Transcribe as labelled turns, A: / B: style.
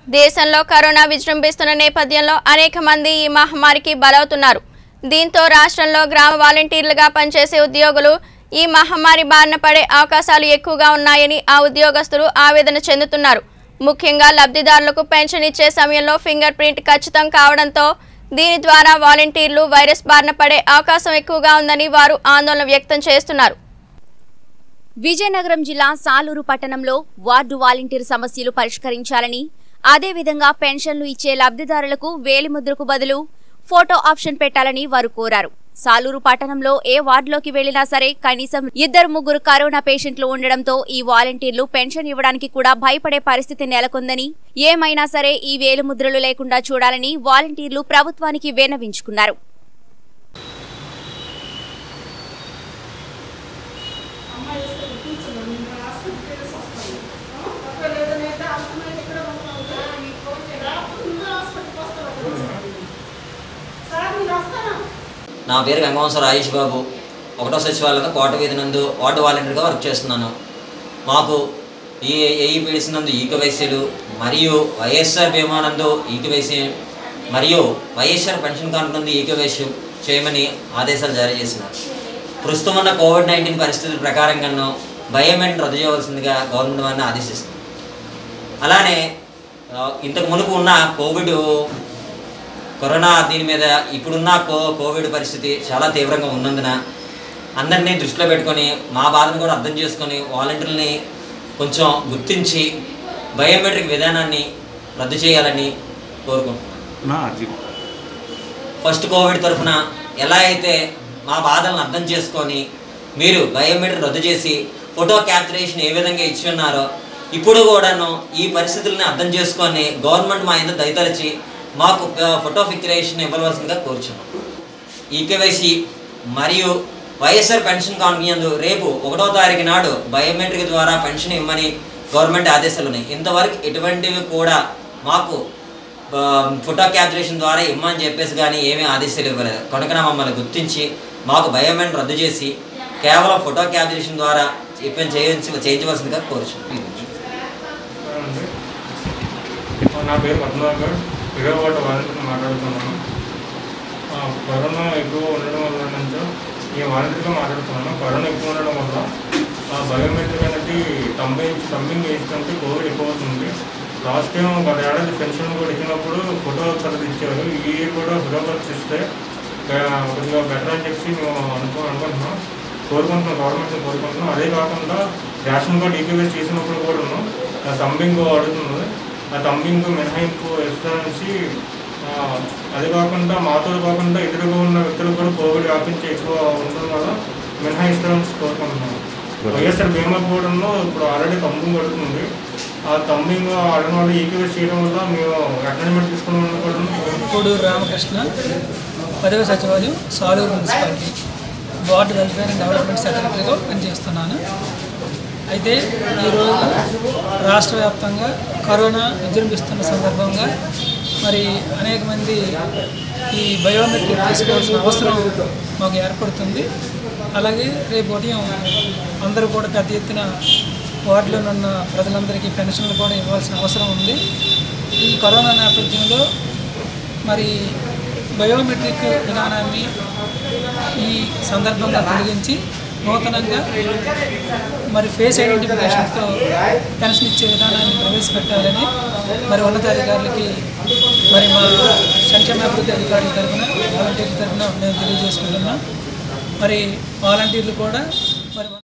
A: దేశంలో కరోనా విజృంభిస్తున్న నేపథ్యంలో అనేక మంది ఈ మహమ్మారికి బలవుతున్నారు దీంతో రాష్ట్రంలో గ్రామ వాలంటీర్లుగా పనిచేసే ఉద్యోగులు ఈ మహమ్మారి బారిన పడే అవకాశాలు ఎక్కువగా ఉన్నాయని ఆ ఉద్యోగస్తులు ఆవేదన చెందుతున్నారు ముఖ్యంగా లబ్ధిదారులకు పెన్షన్ ఇచ్చే సమయంలో ఫింగర్ ప్రింట్ ఖచ్చితం కావడంతో దీని ద్వారా వాలంటీర్లు వైరస్ బారిన పడే అవకాశం ఎక్కువగా ఉందని వారు ఆందోళన వ్యక్తం చేస్తున్నారు
B: విజయనగరం జిల్లా సాలూరు పట్టణంలో వార్డు వాలంటీర్ సమస్యలు పరిష్కరించాలని అదేవిధంగా పెన్షన్లు ఇచ్చే లబ్ధిదారులకు వేలిముద్రకు బదులు ఫోటో ఆప్షన్ పెట్టాలని వారు కోరారు సాలూరు పట్టణంలో ఏ వార్డులోకి వెళ్లినా సరే కనీసం ఇద్దరు ముగ్గురు కరోనా పేషెంట్లు ఉండడంతో ఈ వాలంటీర్లు పెన్షన్ ఇవ్వడానికి కూడా భయపడే పరిస్థితి నెలకొందని ఏమైనా సరే ఈ వేలిముద్రలు లేకుండా చూడాలని వాలంటీర్లు ప్రభుత్వానికి విన్నవించుకున్నారు
C: నా పేరు గంగవంశ రాజేష్ బాబు ఒకటో సచివాలయంలో కోట వీధి నందు వార్డు వాలంటీర్గా వర్క్ చేస్తున్నాను మాకు ఈ ఏఈపీడిసి నందు ఈకవైసీలు మరియు వైఎస్ఆర్ బీమా నందు ఈకవైసీ మరియు వైఎస్ఆర్ పెన్షన్ కార్డు నందు ఈకవైసీ చేయమని ఆదేశాలు జారీ చేసినారు ప్రస్తుతం ఉన్న కోవిడ్ నైన్టీన్ పరిస్థితుల ప్రకారంగాను బయోమెట్రిక్ రద్దు చేయవలసిందిగా గవర్నమెంట్ వారిని ఆదేశిస్తుంది అలానే ఆ, ఇంతకు మునుపు ఉన్న కోవిడ్ కరోనా దీని మీద ఇప్పుడున్న కో కోవిడ్ పరిస్థితి చాలా తీవ్రంగా ఉన్నందున అందరినీ దృష్టిలో పెట్టుకొని మా బాధను కూడా అర్థం చేసుకొని వాలంటీర్లని కొంచెం గుర్తించి బయోమెట్రిక్ విధానాన్ని రద్దు చేయాలని కోరుకుంటున్నాను
D: నా అది
C: ఫస్ట్ కోవిడ్ తరఫున ఎలా అయితే మా బాధలను అర్థం చేసుకొని మీరు బయోమెట్రిక్ రద్దు చేసి ఫోటో క్యాప్చరేషన్ ఏ విధంగా ఇచ్చి ఉన్నారో ఇప్పుడు కూడాను ఈ పరిస్థితుల్ని అర్థం చేసుకొని గవర్నమెంట్ మా ఇంత దయతలిచి మాకు ఆ, ఫోటో పిక్చరేషన్ ఇవ్వవలసిందిగా కోరుచున్నాం ఈకేవైసీ మరియు వైఎస్ఆర్ పెన్షన్ కానుకయందు రేపు ఒకటో తారీఖు నాడు బయోమెట్రిక్ ద్వారా పెన్షన్ ఇవ్వమని గవర్నమెంట్ ఆదేశాలు ఉన్నాయి ఇంతవరకు ఎటువంటివి కూడా మాకు ఆ, ఫోటో క్యాప్చరేషన్ ద్వారా ఇమ్మని చెప్పేసి కానీ ఏమీ ఆదేశాలు ఇవ్వలేదు కనుక మమ్మల్ని గుర్తించి మాకు బయోమెట్రిక్ రద్దు చేసి కేవలం ఫోటో క్యాప్చరేషన్ ద్వారా చెప్పని చేయించి చేయించవలసిందిగా కోరుచున్నాం
E: అండి నా పేరు పద్మాకర్ ఇరవై ఒకటి వాలంటీర్ మాట్లాడుతున్నాను ఆ, కరోనా ఎక్కువ ఉండడం వల్ల నుంచి ఈ వాలంటీర్గా మాట్లాడుతున్నాను కరోనా ఎక్కువ ఉండడం వల్ల ఆ బయోమెట్రిక్ అనేది తంబింగ్ తంబింగ్ వేసుకుంటే కోవిడ్ ఎక్కువ అవుతుంది లాస్ట్ టైం గత ఏడాది పెన్షన్ కూడా ఇచ్చినప్పుడు ఫోటో కలర్ ఇచ్చారు ఈ ఇయర్ కూడా ఫోటో కలర్ ఇస్తే ఆ, కొద్దిగా బెటర్ అని చెప్పి మేము అనుకో అనుకుంటున్నాం కోరుకుంటున్నాం గవర్నమెంట్ కోరుకుంటున్నాం అదే కాకుండా రేషన్ కార్డు ఈపీఎస్ చేసినప్పుడు కూడాను ఆ తంబింగ్ అడుగుతున్నది ఆ తంబింగ్ మినహాయింపు ఇస్తారనేసి ఆ, అది కాకుండా మాతో కాకుండా ఎదురుగా ఉన్న వ్యక్తులు కూడా కోవిడ్ వ్యాపించి ఎక్కువ ఉండడం వల్ల మినహాయిస్తారని కోరుకుంటున్నాం వైఎస్ఆర్ బీమా కూడాను ఇప్పుడు ఆల్రెడీ తంబింగ్ అడుగుతుంది ఆ తంబింగ్ అడగడం వల్ల ఈపీఎస్ చేయడం వల్ల మేము అటెండ్మెంట్ తీసుకున్న కూడా
F: కోడూరు రామకృష్ణ పదవ సచివాలయం Saluru municipality ward welfare and development సెక్రటరీగా పనిచేస్తున్నాను అయితే ఈరోజు రాష్ట్ర వ్యాప్తంగా కరోనా విజృంభిస్తున్న సందర్భంగా మరి అనేక మంది ఈ బయోమెట్రిక్ తీసుకోవాల్సిన అవసరం మాకు ఏర్పడుతుంది అలాగే రేపు ఉదయం అందరూ కూడా పెద్ద ఎత్తున వార్డులో ఉన్న ప్రజలందరికీ పెన్షన్లు కూడా ఇవ్వాల్సిన అవసరం ఉంది ఈ కరోనా నేపథ్యంలో మరి బయోమెట్రిక్ విధానాన్ని ఈ సందర్భంగా తొలగించి నూతనంగా మరి ఫేస్ ఐడెంటిఫికేషన్తో పెన్షన్ ఇచ్చే విధానాన్ని ప్రవేశపెట్టాలని మరి ఉన్నతాధికారులకి మరి మా సంక్షేమాభివృద్ధి అధికారుల తరఫున వాలంటీర్ల తరఫున మేము తెలియజేసుకుంటున్నాం మరి వాలంటీర్లు కూడా మరి